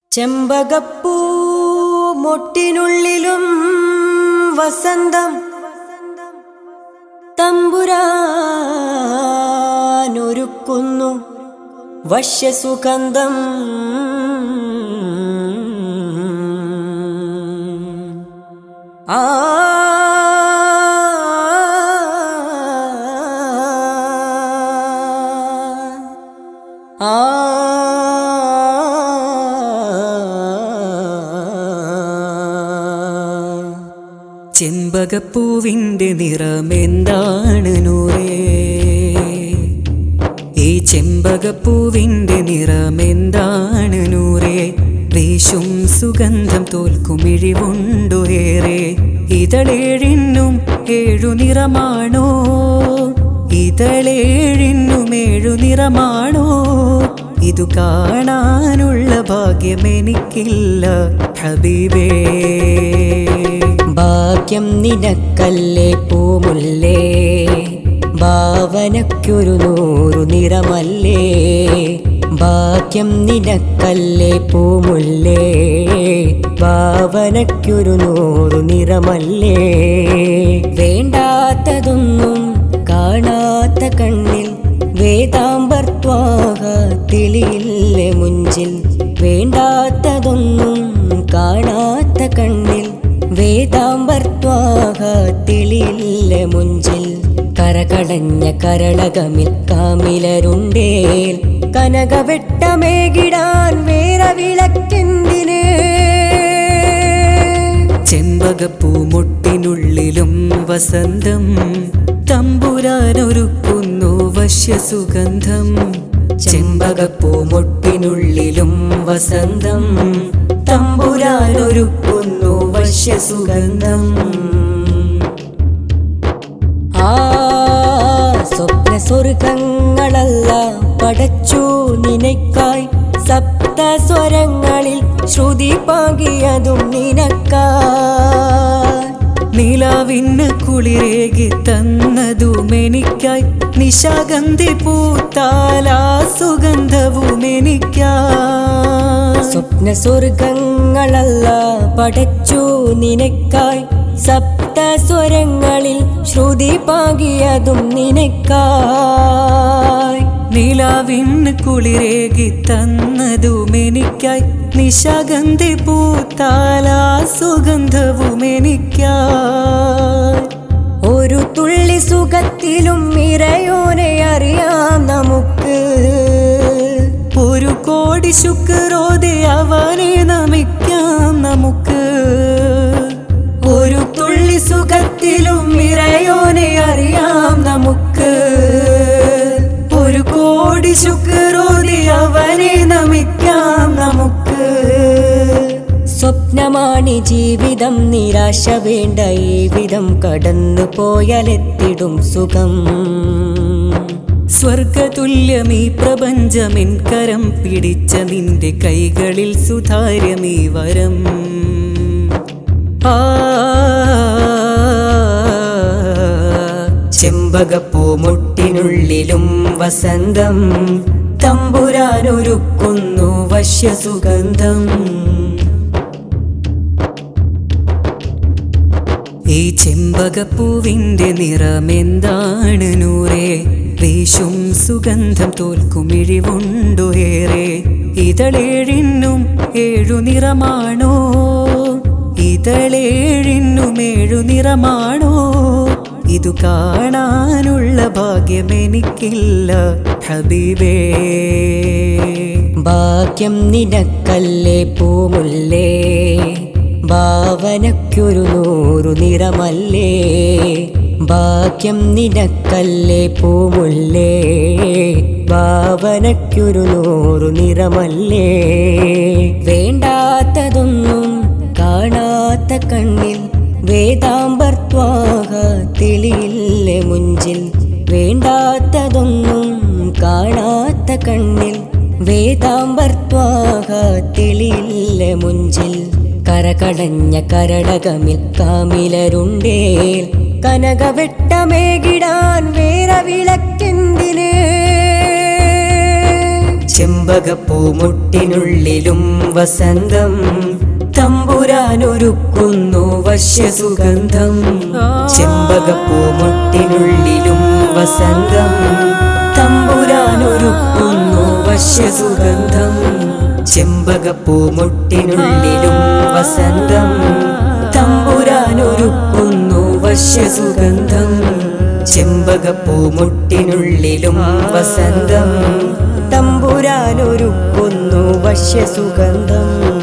ചെമ്പകപ്പൂ മൊട്ടിനുള്ളിലും വസന്തം തമ്പുരാനൊരുക്കുന്നു വശ്യസുഗന്ധം ആ ആ ചെമ്പകപ്പൂവിൻ്റെ നിറമെന്താണ് നൂറേ ഈ ചെമ്പകപ്പൂവിൻ്റെ നിറമെന്താണ് നൂറേ വേഷും സുഗന്ധം തോൽക്കുമിഴിവുണ്ടു ഏറെ ഇതളേഴിന്നും ഏഴു നിറമാണോ ഇതളേഴിന്നും ഏഴു നിറമാണോ ഇതു കാണാനുള്ള ഭാഗ്യം എനിക്കില്ല ഹബീബേ ഭാഗ്യം നിനക്കല്ലേ പൂമുല്ലേ ഭാവനയ്ക്കൊരു നൂറു നിറമല്ലേ ഭാഗ്യം നിനക്കല്ലേ പൂമുല്ലേ ഭാവനയ്ക്കൊരു നൂറു നിറമല്ലേ വേണ്ടാത്തതൊന്നും കാണാത്ത കണ്ണിൽ വേദാമ്പർത്വാക തെളിയില്ലേ മുഞ്ചിൽ വേണ്ടാത്തതൊന്നും കാണാത്ത കണ്ണിൽ വേദാമ്പർത്വാക തെളിയില്ല മുഞ്ചിൽ കരകടഞ്ഞ കരളകമിൽ കാമിലരുണ്ടേൽ കനകവെട്ടമേകിടാൻ വേറെ വിളക്കെന്തിനേ ചെമ്പകപ്പൂ മുട്ടിനുള്ളിലും വസന്തം തമ്പുരാനൊരുക്കുന്നു വശ്യസുഗന്ധം ചെമ്പകപ്പൂ മുട്ടിനുള്ളിലും വസന്തം തമ്പുരാനൊരുക്കുന്നു വശ്യസുഗന്ധം ആ സ്വപ്ന സ്വർഗങ്ങളല്ല പടച്ചു നിനക്കായി സപ്ത സ്വരങ്ങളിൽ ശ്രുതി പാകിയതും നിനക്കായി നിലാവിന് കുളിരേകി തന്നതും എനിക്കായി നിശാഗന്ധി പൂത്താലാ സുഗന്ധവും എനിക്കായി സ്വപ്ന സ്വർഗങ്ങളല്ല പടച്ചു നിനക്കായി സപ്ത സ്വരങ്ങളിൽ ശ്രുതി പാകിയതും നിനക്കായി നിലാവിന് കുളിരേകി തന്നതും എനിക്കായി നിശാഗന്ധി പൂത്താലാ സുഗന്ധവും എനിക്കായി ഒരു തുള്ളി സുഖത്തിലും ഇറയോനെ അറിയാം നമുക്ക് ഒരു കോടി ശുക്രോതെ അവനെ നമിക്കാം നമുക്ക് ഒരു തുള്ളി സുഖത്തിലും ഇറയോനെ അറിയാം നമുക്ക് ഒരു കോടി ശുക്രോതെ അവനെ നമിക്കാം നമുക്ക് സ്വപ്നമാണി ജീവിതം നിരാശ വേണ്ട ഈ വിധം കടന്നു പോയാലെത്തിടും സുഖം സ്വർഗതുല്യമീ പ്രപഞ്ചമിൻ കരം പിടിച്ച നിന്റെ കൈകളിൽ സുതാര്യമീ വരം ആ ചെമ്പകപ്പൂ മുട്ടിനുള്ളിലും വസന്തം തമ്പുരാനൊരുക്കുന്നു വശ്യസുഗന്ധം ഈ ചെമ്പകപ്പൂവിൻ്റെ നിറമെന്താണ് നൂറേ വേഷും സുഗന്ധം തോൽക്കുമിഴിവുണ്ടു ഏറെ ഇതളേഴിന്നും ഏഴു നിറമാണോ ഇതളേഴിന്നും ഏഴു നിറമാണോ ഇതു കാണാനുള്ള ഭാഗ്യം എനിക്കില്ല ഹബീബേ ഭാഗ്യം നിനക്കല്ലേ പൂമുല്ലേ ഭാവനയ്ക്കൊരു നൂറു നിറമല്ലേ ഭാഗ്യം നിനക്കല്ലേ പൂമുല്ലേ ഭാവനയ്ക്കൊരു നൂറു നിറമല്ലേ വേണ്ടാത്തതൊന്നും കാണാത്ത കണ്ണിൽ വേദാമ്പർത്വാക തെളിയില്ലേ മുഞ്ചിൽ വേണ്ടാത്തതൊന്നും കാണാത്ത കണ്ണിൽ വേദാമ്പർത്വാക തെളിയില്ല മുഞ്ചിൽ കരകടഞ്ഞ കരടകമിൽ കാമിലരുണ്ടേൽ കനകവെട്ടമേകിടാൻ വേറെ വിളക്കെന്തിനേ ചെമ്പകപ്പൂമുട്ടിനുള്ളിലും വസന്തം തമ്പുരാനൊരുക്കുന്നു വശ്യസുഗന്ധം ചെമ്പകപ്പൂമുട്ടിനുള്ളിലും വസന്തം തമ്പുരാനൊരുക്കുന്നു വശ്യസുഗന്ധം ചെമ്പകപ്പൂമുട്ടിനുള്ളിലും വസന്തം തമ്പുരാനൊരുക്കുന്നു വശ്യസുഗന്ധം ചെമ്പകപ്പൂമുട്ടിനുള്ളിലും വസന്തം തമ്പുരാനൊരുക്കുന്നു വശ്യസുഗന്ധം